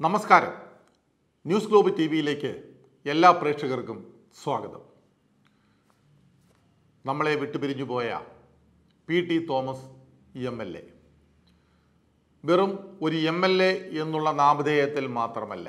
നമസ്കാരം news globe T വിയിലേക്ക് എല്ലാ പ്രേക്ഷകർക്കും സ്വാഗതം നമ്മളെ വിട്ടുപിരിഞ്ഞു പോയ P T Thomas M L A വെറും ഒരു എം എൽ എ എന്നുള്ള നാമധേയത്തിൽ മാത്രമല്ല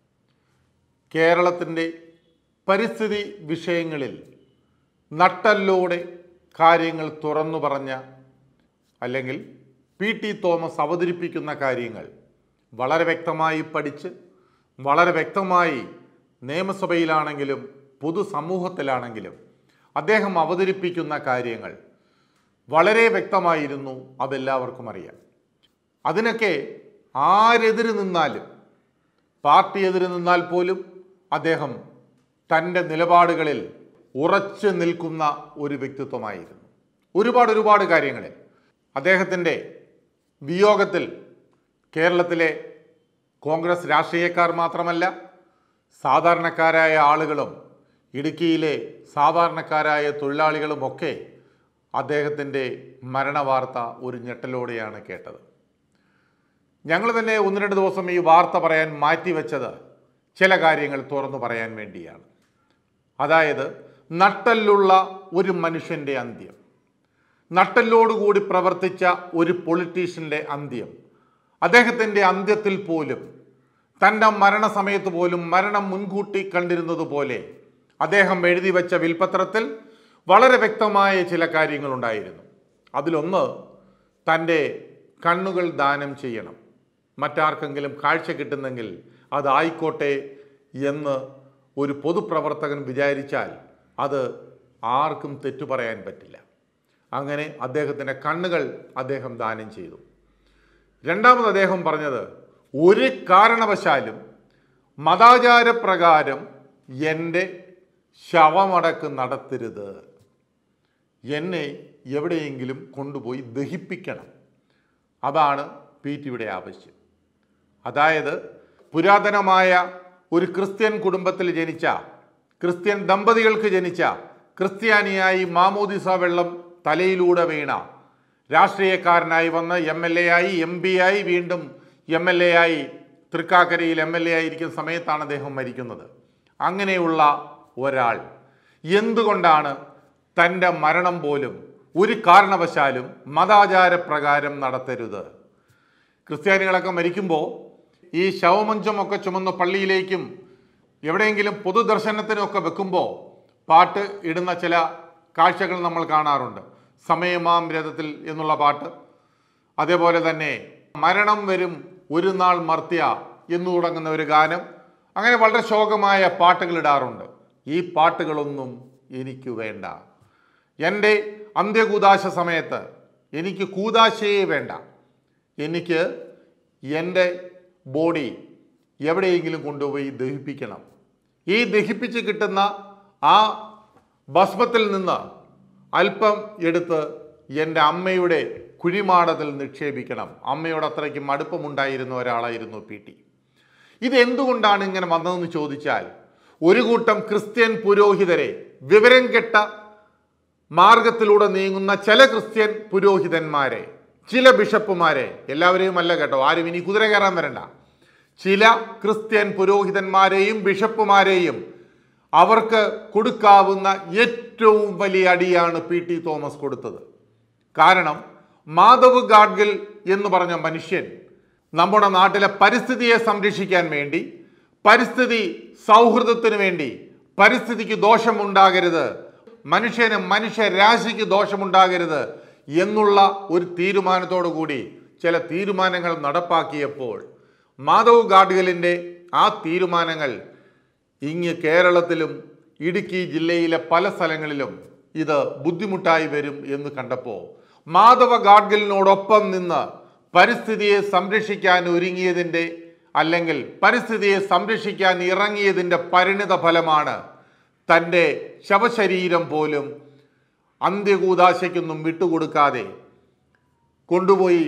കേരളത്തിൻ്റെ പരിസ്ഥിതി വിഷയങ്ങളിൽ നട്ടല്ലോടെ കാര്യങ്ങൾ തുറന്നു പറഞ്ഞ അല്ലെങ്കിൽ പി ടി തോമസ് അവതരിപ്പിക്കുന്ന കാര്യങ്ങൾ വളരെ വ്യക്തമായി പഠിച്ച് വളരെ വ്യക്തമായി നിയമസഭയിലാണെങ്കിലും പൊതുസമൂഹത്തിലാണെങ്കിലും അദ്ദേഹം അവതരിപ്പിക്കുന്ന കാര്യങ്ങൾ വളരെ വ്യക്തമായിരുന്നു അതെല്ലാവർക്കും അറിയാം അതിനൊക്കെ ആരെതിര് നിന്നാലും പാർട്ടി എതിര് നിന്നാൽ പോലും അദ്ദേഹം തൻ്റെ നിലപാടുകളിൽ ഉറച്ചു നിൽക്കുന്ന ഒരു വ്യക്തിത്വമായിരുന്നു ഒരുപാട് ഒരുപാട് കാര്യങ്ങളിൽ അദ്ദേഹത്തിൻ്റെ വിയോഗത്തിൽ കേരളത്തിലെ കോൺഗ്രസ് രാഷ്ട്രീയക്കാർ മാത്രമല്ല സാധാരണക്കാരായ ആളുകളും ഇടുക്കിയിലെ സാധാരണക്കാരായ തൊഴിലാളികളുമൊക്കെ അദ്ദേഹത്തിൻ്റെ മരണവാർത്ത ഒരു ഞെട്ടലോടെയാണ് കേട്ടത് ഞങ്ങൾ തന്നെ ഒന്ന് രണ്ട് ദിവസം ഈ വാർത്ത പറയാൻ മാറ്റിവെച്ചത് ചില കാര്യങ്ങൾ തുറന്നു പറയാൻ വേണ്ടിയാണ് അതായത് നട്ടലുള്ള ഒരു മനുഷ്യൻ്റെ അന്ത്യം നട്ടലോടുകൂടി പ്രവർത്തിച്ച ഒരു പൊളിറ്റീഷ്യൻ്റെ അന്ത്യം അദ്ദേഹത്തിൻ്റെ അന്ത്യത്തിൽ പോലും തൻ്റെ മരണസമയത്ത് പോലും മരണം മുൻകൂട്ടി കണ്ടിരുന്നത് പോലെ അദ്ദേഹം എഴുതി വെച്ച വിൽപത്രത്തിൽ വളരെ വ്യക്തമായ ചില കാര്യങ്ങളുണ്ടായിരുന്നു അതിലൊന്ന് തൻ്റെ കണ്ണുകൾ ദാനം ചെയ്യണം മറ്റാർക്കെങ്കിലും കാഴ്ച കിട്ടുന്നെങ്കിൽ അതായിക്കോട്ടെ എന്ന് ഒരു പൊതുപ്രവർത്തകൻ വിചാരിച്ചാൽ അത് ആർക്കും തെറ്റു പറയാൻ പറ്റില്ല അങ്ങനെ അദ്ദേഹത്തിൻ്റെ കണ്ണുകൾ അദ്ദേഹം ദാനം ചെയ്തു രണ്ടാമത് അദ്ദേഹം പറഞ്ഞത് ഒരു കാരണവശാലും മതാചാരപ്രകാരം എൻ്റെ ശവമടക്ക് നടത്തരുത് എന്നെ എവിടെയെങ്കിലും കൊണ്ടുപോയി ദഹിപ്പിക്കണം അതാണ് പി ടിയുടെ ആവശ്യം അതായത് പുരാതനമായ ഒരു ക്രിസ്ത്യൻ കുടുംബത്തിൽ ജനിച്ച ക്രിസ്ത്യൻ ദമ്പതികൾക്ക് ജനിച്ച ക്രിസ്ത്യാനിയായി മാമോദിസ വെള്ളം തലയിലൂടെ വീണ രാഷ്ട്രീയക്കാരനായി വന്ന് എം എൽ എ ആയി എം പി ആയി വീണ്ടും എം എൽ എ ആയി തൃക്കാക്കരയിൽ എം എൽ എ ആയിരിക്കുന്ന സമയത്താണ് അദ്ദേഹം മരിക്കുന്നത് അങ്ങനെയുള്ള ഒരാൾ എന്തുകൊണ്ടാണ് തൻ്റെ മരണം പോലും ഒരു കാരണവശാലും മതാചാരപ്രകാരം നടത്തരുത് ക്രിസ്ത്യാനികളൊക്കെ മരിക്കുമ്പോൾ ഈ ശവമഞ്ചമൊക്കെ ചുമന്ന് പള്ളിയിലേക്കും എവിടെയെങ്കിലും പൊതുദർശനത്തിനൊക്കെ വെക്കുമ്പോൾ പാട്ട് ഇടുന്ന ചില കാഴ്ചകൾ നമ്മൾ കാണാറുണ്ട് സമയമാം രഥത്തിൽ എന്നുള്ള പാട്ട് അതേപോലെ തന്നെ മരണം വരും ഒരു നാൾ മർത്യ എന്നു തുടങ്ങുന്ന ഒരു ഗാനം അങ്ങനെ വളരെ ശോകമായ പാട്ടുകൾ ഇടാറുണ്ട് ഈ പാട്ടുകളൊന്നും എനിക്ക് വേണ്ട എൻ്റെ അന്ത്യകൂതാശ സമയത്ത് എനിക്ക് കൂതാശയെ വേണ്ട എനിക്ക് എൻ്റെ ബോഡി എവിടെയെങ്കിലും കൊണ്ടുപോയി ദഹിപ്പിക്കണം ഈ ദഹിപ്പിച്ച് കിട്ടുന്ന ആ ഭസ്മത്തിൽ നിന്ന് അല്പം എടുത്ത് എൻ്റെ അമ്മയുടെ കുഴിമാടത്തിൽ നിക്ഷേപിക്കണം അമ്മയോട് അത്രയ്ക്കും അടുപ്പമുണ്ടായിരുന്ന ഒരാളായിരുന്നു പി ടി ഇത് എന്തുകൊണ്ടാണ് ഇങ്ങനെ വന്നതെന്ന് ചോദിച്ചാൽ ഒരു കൂട്ടം ക്രിസ്ത്യൻ പുരോഹിതരെ വിവരം കെട്ട മാർഗത്തിലൂടെ നീങ്ങുന്ന ചില ക്രിസ്ത്യൻ പുരോഹിതന്മാരെ ചില ബിഷപ്പുമാരെ എല്ലാവരെയും അല്ല കേട്ടോ ആരും ഇനി കുതിര കയറാൻ വരണ്ട ചില ക്രിസ്ത്യൻ പുരോഹിതന്മാരെയും ബിഷപ്പുമാരെയും അവർക്ക് കൊടുക്കാവുന്ന ഏറ്റവും വലിയ അടിയാണ് പി ടി തോമസ് കൊടുത്തത് കാരണം മാധവ് ഗാഡ്ഗിൽ എന്ന് പറഞ്ഞ മനുഷ്യൻ നമ്മുടെ നാട്ടിലെ പരിസ്ഥിതിയെ സംരക്ഷിക്കാൻ വേണ്ടി പരിസ്ഥിതി സൗഹൃദത്തിന് വേണ്ടി പരിസ്ഥിതിക്ക് ദോഷമുണ്ടാകരുത് മനുഷ്യന് മനുഷ്യരാശിക്ക് ദോഷമുണ്ടാകരുത് എന്നുള്ള ഒരു തീരുമാനത്തോടു കൂടി ചില തീരുമാനങ്ങൾ നടപ്പാക്കിയപ്പോൾ മാധവ് ഗാഡ്ഗിലിൻ്റെ ആ തീരുമാനങ്ങൾ ഇങ്ങ് കേരളത്തിലും ഇടുക്കി ജില്ലയിലെ പല സ്ഥലങ്ങളിലും ഇത് ബുദ്ധിമുട്ടായി വരും എന്ന് കണ്ടപ്പോൾ മാധവ ഗാഡ്ഗിലിനോടൊപ്പം നിന്ന് പരിസ്ഥിതിയെ സംരക്ഷിക്കാൻ ഒരുങ്ങിയതിൻ്റെ അല്ലെങ്കിൽ പരിസ്ഥിതിയെ സംരക്ഷിക്കാൻ ഇറങ്ങിയതിൻ്റെ പരിണിത ഫലമാണ് തൻ്റെ ശവശരീരം പോലും അന്ത്യകൂതാശയ്ക്കൊന്നും വിട്ടുകൊടുക്കാതെ കൊണ്ടുപോയി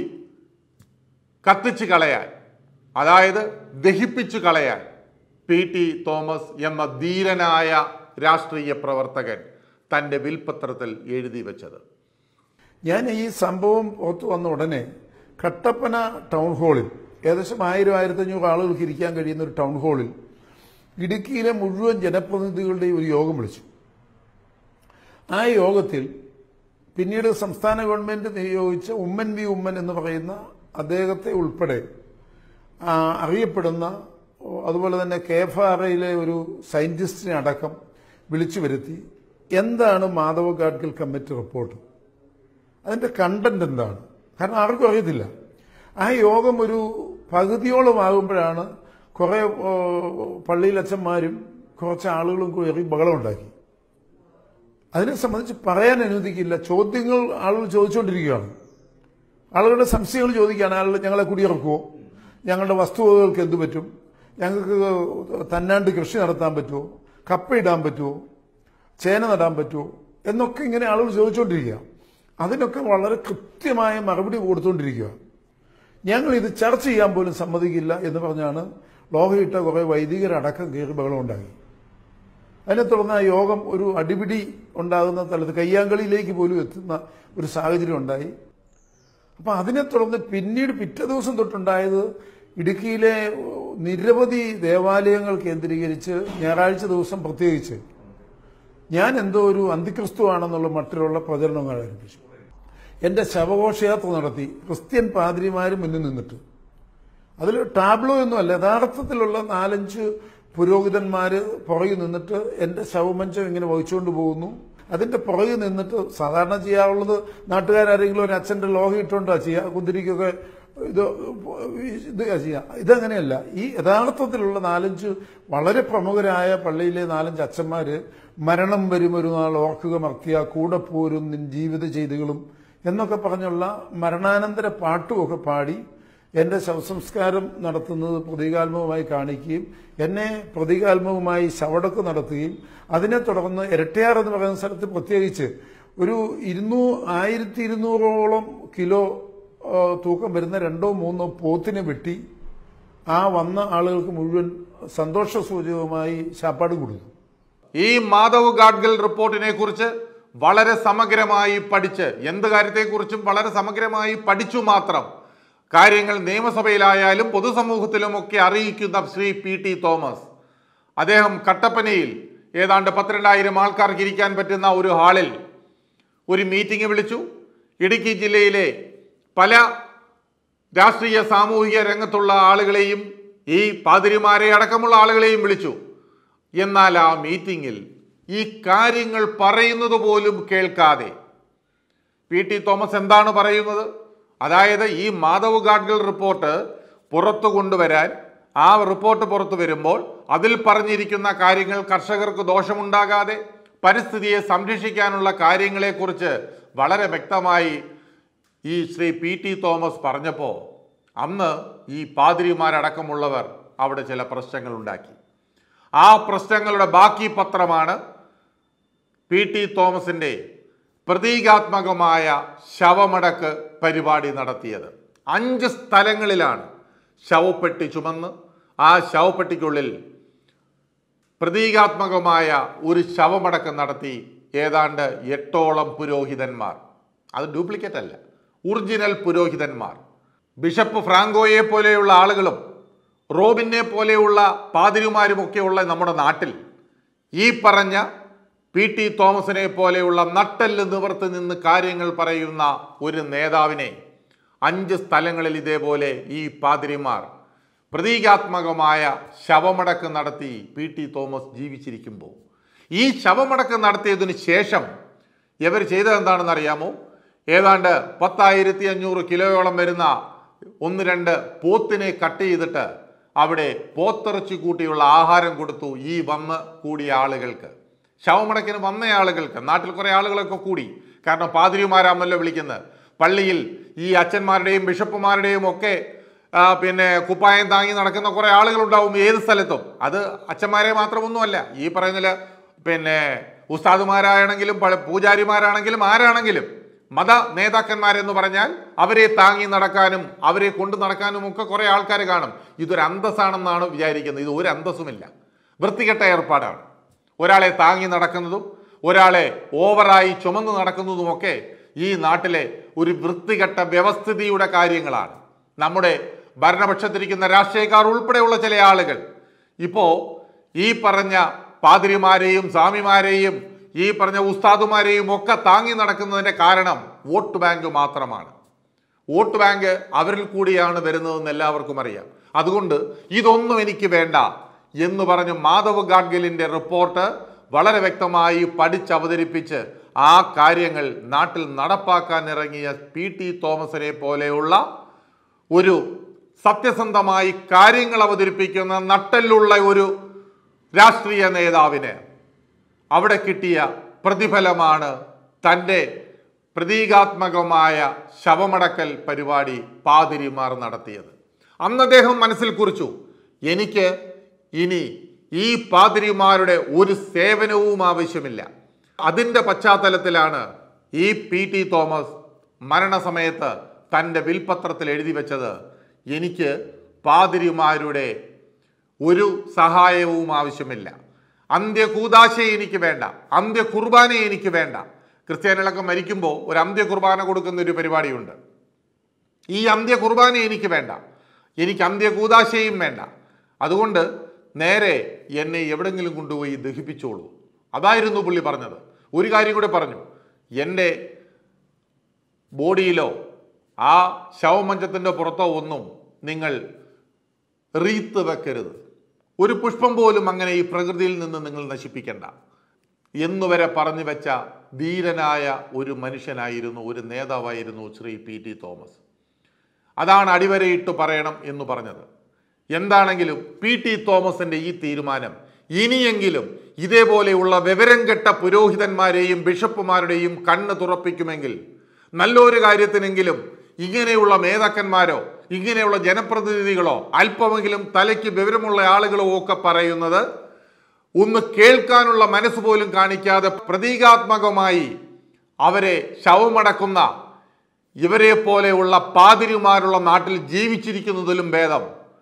കത്തിച്ച് കളയാൻ അതായത് ദഹിപ്പിച്ചു കളയാൻ പി ടി തോമസ് എന്ന ധീരനായ രാഷ്ട്രീയ പ്രവർത്തകൻ തൻ്റെ വിൽപത്രത്തിൽ എഴുതി വെച്ചത് ഞാൻ ഈ സംഭവം പുറത്തു വന്ന ഉടനെ കട്ടപ്പന ടൗൺ ഹാളിൽ ഏകദേശം ആയിരം ആയിരത്തഞ്ഞൂറ് ആളുകൾക്ക് ഇരിക്കാൻ കഴിയുന്ന ഒരു ടൗൺ ഹാളിൽ ഇടുക്കിയിലെ മുഴുവൻ ജനപ്രതിനിധികളുടെയും ഒരു യോഗം വിളിച്ചു ആ യോഗത്തിൽ പിന്നീട് സംസ്ഥാന ഗവൺമെന്റ് നിയോഗിച്ച ഉമ്മൻ വി ഉമ്മൻ എന്ന് പറയുന്ന അദ്ദേഹത്തെ ഉൾപ്പെടെ ആ, അറിയപ്പെടുന്ന ഓ, അതുപോലെ തന്നെ കെ എഫ് ആർ ഐയിലെ ഒരു സയന്റിസ്റ്റിനെ അടക്കം വിളിച്ചു വരുത്തി എന്താണ് മാധവ ഗാഡ്ഗിൽ കമ്മിറ്റി റിപ്പോർട്ട് അതിന്റെ കണ്ടന്റ് എന്താണ് കാരണം ആർക്കും അറിയത്തില്ല ആ യോഗം ഒരു പകുതിയോളം ആകുമ്പോഴാണ് കുറെ ഓ, പള്ളിയിലച്ഛന്മാരും കുറച്ച് ആളുകളും കയറി ബഹളം ഉണ്ടാക്കി അതിനെ സംബന്ധിച്ച് പറയാൻ അനുവദിക്കില്ല ചോദ്യങ്ങൾ ആളുകൾ ചോദിച്ചുകൊണ്ടിരിക്കുകയാണ് ആളുകളുടെ സംശയങ്ങൾ ചോദിക്കുകയാണ് ആളുകൾ ഞങ്ങളെ കുടിയിറക്കുമോ ഞങ്ങളുടെ വസ്തുവകകൾക്ക് എന്തു പറ്റും ഞങ്ങൾക്ക് തന്നാണ്ട് കൃഷി നടത്താൻ പറ്റുമോ കപ്പ ഇടാൻ പറ്റുമോ ചേന നടാൻ പറ്റുമോ എന്നൊക്കെ ഇങ്ങനെ ആളുകൾ ചോദിച്ചുകൊണ്ടിരിക്കുക അതിനൊക്കെ വളരെ കൃത്യമായ മറുപടി കൊടുത്തുകൊണ്ടിരിക്കുക ഞങ്ങൾ ഇത് ചർച്ച ചെയ്യാൻ പോലും സമ്മതിക്കില്ല എന്ന് പറഞ്ഞാണ് ലോഹയിട്ട കുറെ വൈദികരടക്കം കയറി ബഹളം ഉണ്ടാക്കി അതിനെ തുടർന്ന് ആ യോഗം ഒരു അടിപിടി ഉണ്ടാകുന്ന തലത്ത് കയ്യാങ്കളിയിലേക്ക് പോലും എത്തുന്ന ഒരു സാഹചര്യം ഉണ്ടായി അപ്പൊ അതിനെ തുടർന്ന് പിന്നീട് പിറ്റേ ദിവസം തൊട്ടുണ്ടായത് ഇടുക്കിയിലെ നിരവധി ദേവാലയങ്ങൾ കേന്ദ്രീകരിച്ച് ഞായറാഴ്ച ദിവസം പ്രത്യേകിച്ച് ഞാൻ എന്തോ ഒരു അന്തിക്രിസ്തു ആണെന്നുള്ള മട്ടിലുള്ള പ്രചരണങ്ങൾ ആരംഭിച്ചു എന്റെ ശവഘോഷയാത്ര നടത്തി ക്രിസ്ത്യൻ പാതിരിമാരും മുന്നിൽ നിന്നിട്ട് അതിൽ ടാബ്ലോ ഒന്നുമല്ല യഥാർത്ഥത്തിലുള്ള നാലഞ്ച് പുരോഹിതന്മാര് പുറകിൽ നിന്നിട്ട് എന്റെ ശവമഞ്ചം ഇങ്ങനെ വഹിച്ചുകൊണ്ട് പോകുന്നു അതിന്റെ പുറകിൽ നിന്നിട്ട് സാധാരണ ചെയ്യാറുള്ളത് നാട്ടുകാരെങ്കിലും ഒരു അച്ഛന്റെ ലോഹം ഇട്ടുകൊണ്ടാ ചെയ്യുക കുന്തിരിക്കൊക്കെ ഇത് ഇത് ചെയ്യാം ഇതങ്ങനെയല്ല ഈ യഥാർത്ഥത്തിലുള്ള നാലഞ്ച് വളരെ പ്രമുഖരായ പള്ളിയിലെ നാലഞ്ച് അച്ഛന്മാര് മരണം വരും ഒരു നാൾ ഓർക്കുക മർത്തിയ കൂടെ പോരും നിൻ ജീവിത ചെയ്തികളും എന്നൊക്കെ പറഞ്ഞുള്ള മരണാനന്തര പാട്ടുമൊക്കെ പാടി എന്റെ ശവസംസ്കാരം നടത്തുന്നത് പ്രതീകാത്മകമായി കാണിക്കുകയും എന്നെ പ്രതീകാത്മകമായി ശവടക്ക് നടത്തുകയും അതിനെ തുടർന്ന് ഇരട്ടയാർ എന്ന് പറയുന്ന സ്ഥലത്ത് പ്രത്യേകിച്ച് ഒരു ഇരുന്നൂ ആയിരത്തി ഇരുന്നൂറോളം കിലോ ആ, തൂക്കം വരുന്ന രണ്ടോ മൂന്നോ പോത്തിനെ വെട്ടി ആ വന്ന ആളുകൾക്ക് മുഴുവൻ സന്തോഷ സൂചകമായി ശാപ്പാട് കൊടുത്തു ഈ മാധവ് ഗാഡ്ഗിൽ റിപ്പോർട്ടിനെ കുറിച്ച് വളരെ സമഗ്രമായി പഠിച്ച് എന്ത് കാര്യത്തെക്കുറിച്ചും വളരെ സമഗ്രമായി പഠിച്ചു മാത്രം കാര്യങ്ങൾ നിയമസഭയിലായാലും പൊതുസമൂഹത്തിലുമൊക്കെ അറിയിക്കുന്ന ശ്രീ പി ടി തോമസ് അദ്ദേഹം കട്ടപ്പനയിൽ ഏതാണ്ട് പന്ത്രണ്ടായിരം ആൾക്കാർക്ക് ഇരിക്കാൻ പറ്റുന്ന ഒരു ഹാളിൽ ഒരു മീറ്റിംഗ് വിളിച്ചു ഇടുക്കി ജില്ലയിലെ പല രാഷ്ട്രീയ സാമൂഹിക രംഗത്തുള്ള ആളുകളെയും ഈ പാതിരിമാരെ അടക്കമുള്ള ആളുകളെയും വിളിച്ചു എന്നാൽ ആ മീറ്റിംഗിൽ ഈ കാര്യങ്ങൾ പറയുന്നത് പോലും കേൾക്കാതെ പി ടി തോമസ് എന്താണ് പറയുന്നത് അതായത് ഈ മാധവ് ഗാഡ്ഗിൽ റിപ്പോർട്ട് പുറത്തു കൊണ്ടുവരാൻ ആ റിപ്പോർട്ട് പുറത്തു വരുമ്പോൾ അതിൽ പറഞ്ഞിരിക്കുന്ന കാര്യങ്ങൾ കർഷകർക്ക് ദോഷമുണ്ടാകാതെ പരിസ്ഥിതിയെ സംരക്ഷിക്കാനുള്ള കാര്യങ്ങളെക്കുറിച്ച് വളരെ വ്യക്തമായി ഈ ശ്രീ പി ടി തോമസ് പറഞ്ഞപ്പോൾ അന്ന് ഈ പാതിരിമാരടക്കമുള്ളവർ അവിടെ ചില പ്രശ്നങ്ങൾ ഉണ്ടാക്കി ആ പ്രശ്നങ്ങളുടെ ബാക്കി പത്രമാണ് പി ടി തോമസിൻ്റെ പ്രതീകാത്മകമായ ശവമടക്ക് പരിപാടി നടത്തിയത് അഞ്ച് സ്ഥലങ്ങളിലാണ് ശവപ്പെട്ടി ചുമന്ന് ആ ശവപ്പെട്ടിക്കുള്ളിൽ പ്രതീകാത്മകമായ ഒരു ശവമടക്കം നടത്തി ഏതാണ്ട് എട്ടോളം പുരോഹിതന്മാർ അത് ഡ്യൂപ്ലിക്കേറ്റ് അല്ല ഒറിജിനൽ പുരോഹിതന്മാർ ബിഷപ്പ് ഫ്രാങ്കോയെ പോലെയുള്ള ആളുകളും റോബിനെ പോലെയുള്ള പാതിരിമാരുമൊക്കെയുള്ള നമ്മുടെ നാട്ടിൽ ഈ പറഞ്ഞ പി ടി തോമസിനെ പോലെയുള്ള നട്ടെല്ല് നിവർത്ത് നിന്ന് കാര്യങ്ങൾ പറയുന്ന ഒരു നേതാവിനെ അഞ്ച് സ്ഥലങ്ങളിൽ ഇതേപോലെ ഈ പാതിരിമാർ പ്രതീകാത്മകമായ ശവമടക്ക് നടത്തി പി ടി തോമസ് ജീവിച്ചിരിക്കുമ്പോൾ ഈ ശവമടക്ക് നടത്തിയതിനു ശേഷം ഇവർ ചെയ്തത് എന്താണെന്ന് അറിയാമോ ഏതാണ്ട് പത്തായിരത്തി അഞ്ഞൂറ് കിലോയോളം വരുന്ന ഒന്ന് രണ്ട് പോത്തിനെ കട്ട് ചെയ്തിട്ട് അവിടെ പോത്തിറച്ചി കൂട്ടിയുള്ള ആഹാരം കൊടുത്തു ഈ വന്ന് കൂടിയ ആളുകൾക്ക് ശവമടക്കിന് വന്ന ആളുകൾക്ക് നാട്ടിൽ കുറേ ആളുകളൊക്കെ കൂടി കാരണം പാതിരിമാരാമല്ലോ വിളിക്കുന്നത് പള്ളിയിൽ ഈ അച്ഛന്മാരുടെയും ബിഷപ്പുമാരുടെയും ഒക്കെ ആ, പിന്നെ കുപ്പായം താങ്ങി നടക്കുന്ന കുറേ ആളുകളുണ്ടാവും ഏത് സ്ഥലത്തും അത് അച്ഛന്മാരെ മാത്രമൊന്നുമല്ല ഈ പറയുന്നതിൽ പിന്നെ ഉസ്താദുമാരാണെങ്കിലും പല പൂജാരിമാരാണെങ്കിലും ആരാണെങ്കിലും മത നേതാക്കന്മാരെന്ന് പറഞ്ഞാൽ അവരെ താങ്ങി നടക്കാനും അവരെ കൊണ്ടു നടക്കാനും ഒക്കെ കുറേ ആൾക്കാർ കാണും ഇതൊരു അന്തസ്സാണെന്നാണ് വിചാരിക്കുന്നത് ഇത് ഒരു അന്തസ്സുമില്ല വൃത്തികെട്ട ഏർപ്പാടാണ് ഒരാളെ താങ്ങി നടക്കുന്നതും ഒരാളെ ഓവറായി ചുമന്നു നടക്കുന്നതുമൊക്കെ ഈ നാട്ടിലെ ഒരു വൃത്തികെട്ട വ്യവസ്ഥിതിയുടെ കാര്യങ്ങളാണ് നമ്മുടെ ഭരണപക്ഷത്തിരിക്കുന്ന രാഷ്ട്രീയക്കാർ ഉൾപ്പെടെയുള്ള ചില ആളുകൾ ഇപ്പോ ഈ പറഞ്ഞ പാതിരിമാരെയും സ്വാമിമാരെയും ഈ പറഞ്ഞ ഉസ്താദുമാരെയും ഒക്കെ താങ്ങി നടക്കുന്നതിന്റെ കാരണം വോട്ട് ബാങ്ക് മാത്രമാണ് വോട്ട് ബാങ്ക് അവരിൽ കൂടിയാണ് വരുന്നതെന്ന് എല്ലാവർക്കും അറിയാം അതുകൊണ്ട് ഇതൊന്നും എനിക്ക് വേണ്ട എന്ന് പറഞ്ഞ് മാധവ് ഗാഡ്ഗിലിന്റെ റിപ്പോർട്ട് വളരെ വ്യക്തമായി പഠിച്ചവതരിപ്പിച്ച് ആ കാര്യങ്ങൾ നാട്ടിൽ നടപ്പാക്കാൻ ഇറങ്ങിയ പി ടി തോമസിനെ പോലെയുള്ള ഒരു സത്യസന്ധമായി കാര്യങ്ങൾ അവതരിപ്പിക്കുന്ന നട്ടലുള്ള ഒരു രാഷ്ട്രീയ നേതാവിന് അവിടെ കിട്ടിയ പ്രതിഫലമാണ് തൻ്റെ പ്രതീകാത്മകമായ ശവമടക്കൽ പരിപാടി പാതിരിമാർ നടത്തിയത് അന്ന് അദ്ദേഹം മനസ്സിൽ കുറിച്ചു എനിക്ക് ഇനി ഈ പാതിരിമാരുടെ ഒരു സേവനവും ആവശ്യമില്ല അതിൻ്റെ പശ്ചാത്തലത്തിലാണ് ഈ പി ടി തോമസ് മരണസമയത്ത് തൻ്റെ വിൽപത്രത്തിൽ എഴുതി വെച്ചത് എനിക്ക് പാതിരിമാരുടെ ഒരു സഹായവും ആവശ്യമില്ല അന്ത്യ കൂതാശ എനിക്ക് വേണ്ട അന്ത്യ കുർബാന എനിക്ക് വേണ്ട ക്രിസ്ത്യാനികളൊക്കെ മരിക്കുമ്പോൾ ഒരു അന്ത്യ കുർബാന കൊടുക്കുന്ന ഒരു പരിപാടിയുണ്ട് ഈ അന്ത്യ കുർബാന എനിക്ക് വേണ്ട എനിക്ക് അന്ത്യ കൂതാശയും വേണ്ട അതുകൊണ്ട് നേരെ എന്നെ എവിടെങ്കിലും കൊണ്ടുപോയി ദഹിപ്പിച്ചോളൂ അതായിരുന്നു പുള്ളി പറഞ്ഞത് ഒരു കാര്യം കൂടെ പറഞ്ഞു എൻ്റെ ബോഡിയിലോ ആ ശവമഞ്ചത്തിൻ്റെ പുറത്തോ ഒന്നും നിങ്ങൾ റീത്ത് വെക്കരുത് ഒരു പുഷ്പം പോലും അങ്ങനെ ഈ പ്രകൃതിയിൽ നിന്ന് നിങ്ങൾ നശിപ്പിക്കണ്ട എന്നുവരെ പറഞ്ഞു വെച്ച ധീരനായ ഒരു മനുഷ്യനായിരുന്നു ഒരു നേതാവായിരുന്നു ശ്രീ പി ടി തോമസ് അതാണ് അടിവരയിട്ട് പറയണം എന്ന് പറഞ്ഞത് എന്താണെങ്കിലും പി ടി തോമസിന്റെ ഈ തീരുമാനം ഇനിയെങ്കിലും ഇതേപോലെയുള്ള വിവരം കെട്ട പുരോഹിതന്മാരെയും ബിഷപ്പുമാരുടെയും കണ്ണ് തുറപ്പിക്കുമെങ്കിൽ നല്ലൊരു കാര്യത്തിനെങ്കിലും ഇങ്ങനെയുള്ള മേധാക്കന്മാരോ ഇങ്ങനെയുള്ള ജനപ്രതിനിധികളോ അല്പമെങ്കിലും തലയ്ക്ക് വിവരമുള്ള ആളുകളോ ഒക്കെ പറയുന്നത് ഒന്ന് കേൾക്കാനുള്ള മനസ്സ് പോലും കാണിക്കാതെ പ്രതീകാത്മകമായി അവരെ ശവമടക്കുന്ന ഇവരെ പോലെയുള്ള പാതിരിമാരുള്ള നാട്ടിൽ ജീവിച്ചിരിക്കുന്നതിലും ഭേദം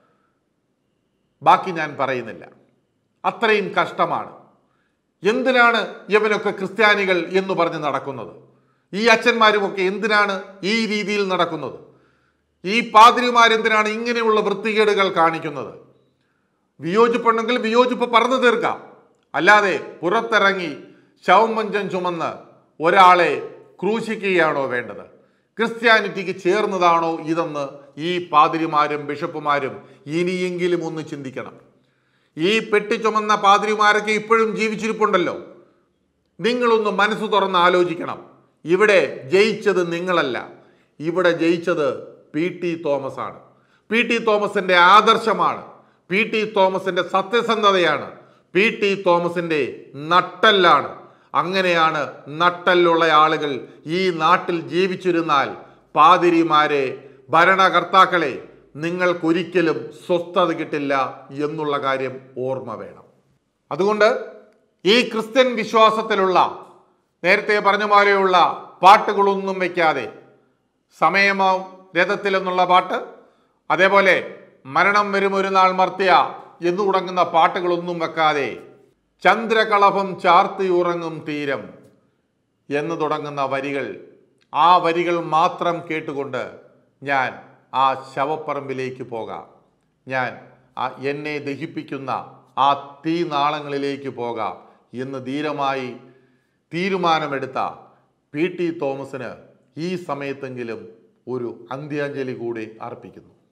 ബാക്കി ഞാൻ പറയുന്നില്ല അത്രയും കഷ്ടമാണ് എന്തിനാണ് ഇവനൊക്കെ ക്രിസ്ത്യാനികൾ എന്ന് പറഞ്ഞ് നടക്കുന്നത് ഈ അച്ഛന്മാരുമൊക്കെ എന്തിനാണ് ഈ രീതിയിൽ നടക്കുന്നത് ഈ പാതിരിമാരെന്തിനാണ് ഇങ്ങനെയുള്ള വൃത്തികേടുകൾ കാണിക്കുന്നത് വിയോജിപ്പുണ്ടെങ്കിൽ വിയോജിപ്പ് പറഞ്ഞു തീർക്കാം അല്ലാതെ പുറത്തിറങ്ങി ശവമഞ്ചം ചുമന്ന് ഒരാളെ ക്രൂശിക്കുകയാണോ വേണ്ടത് ക്രിസ്ത്യാനിറ്റിക്ക് ചേർന്നതാണോ ഇതെന്ന് ഈ പാതിരിമാരും ബിഷപ്പുമാരും ഇനിയെങ്കിലും ഒന്ന് ചിന്തിക്കണം ഈ പെട്ടി ചുമന്ന പാതിരിമാരൊക്കെ ഇപ്പോഴും ജീവിച്ചിരിപ്പുണ്ടല്ലോ നിങ്ങളൊന്ന് മനസ്സ് തുറന്ന് ആലോചിക്കണം ഇവിടെ ജയിച്ചത് നിങ്ങളല്ല ഇവിടെ ജയിച്ചത് പി ടി തോമസ് ആണ് പി ടി തോമസിന്റെ ആദർശമാണ് പി ടി തോമസിന്റെ സത്യസന്ധതയാണ് പി ടി തോമസിന്റെ നട്ടല്ലാണ് അങ്ങനെയാണ് നട്ടല്ലുള്ള ആളുകൾ ഈ നാട്ടിൽ ജീവിച്ചിരുന്നാൽ പാതിരിമാരെ ഭരണകർത്താക്കളെ നിങ്ങൾക്കൊരിക്കലും സ്വസ്ഥത കിട്ടില്ല എന്നുള്ള കാര്യം ഓർമ്മ വേണം അതുകൊണ്ട് ഈ ക്രിസ്ത്യൻ വിശ്വാസത്തിലുള്ള നേരത്തെ പറഞ്ഞ പോലെയുള്ള പാട്ടുകളൊന്നും വയ്ക്കാതെ സമയമോ രഥത്തിൽ എന്നുള്ള പാട്ട് അതേപോലെ മരണം വരും ഒരു നാൾ മർത്തിയ എന്ന് തുടങ്ങുന്ന പാട്ടുകളൊന്നും വെക്കാതെ ചന്ദ്രകളഭം ചാർത്തി ഉറങ്ങും തീരം എന്ന് തുടങ്ങുന്ന വരികൾ ആ വരികൾ മാത്രം കേട്ടുകൊണ്ട് ഞാൻ ആ ശവപ്പറമ്പിലേക്ക് പോകാം ഞാൻ ആ എന്നെ ദഹിപ്പിക്കുന്ന ആ തീനാളങ്ങളിലേക്ക് പോകാം എന്ന് ധീരമായി തീരുമാനമെടുത്ത പി ടി തോമസിന് ഈ സമയത്തെങ്കിലും ഒരു അന്ത്യാഞ്ജലി കൂടി അർപ്പിക്കുന്നു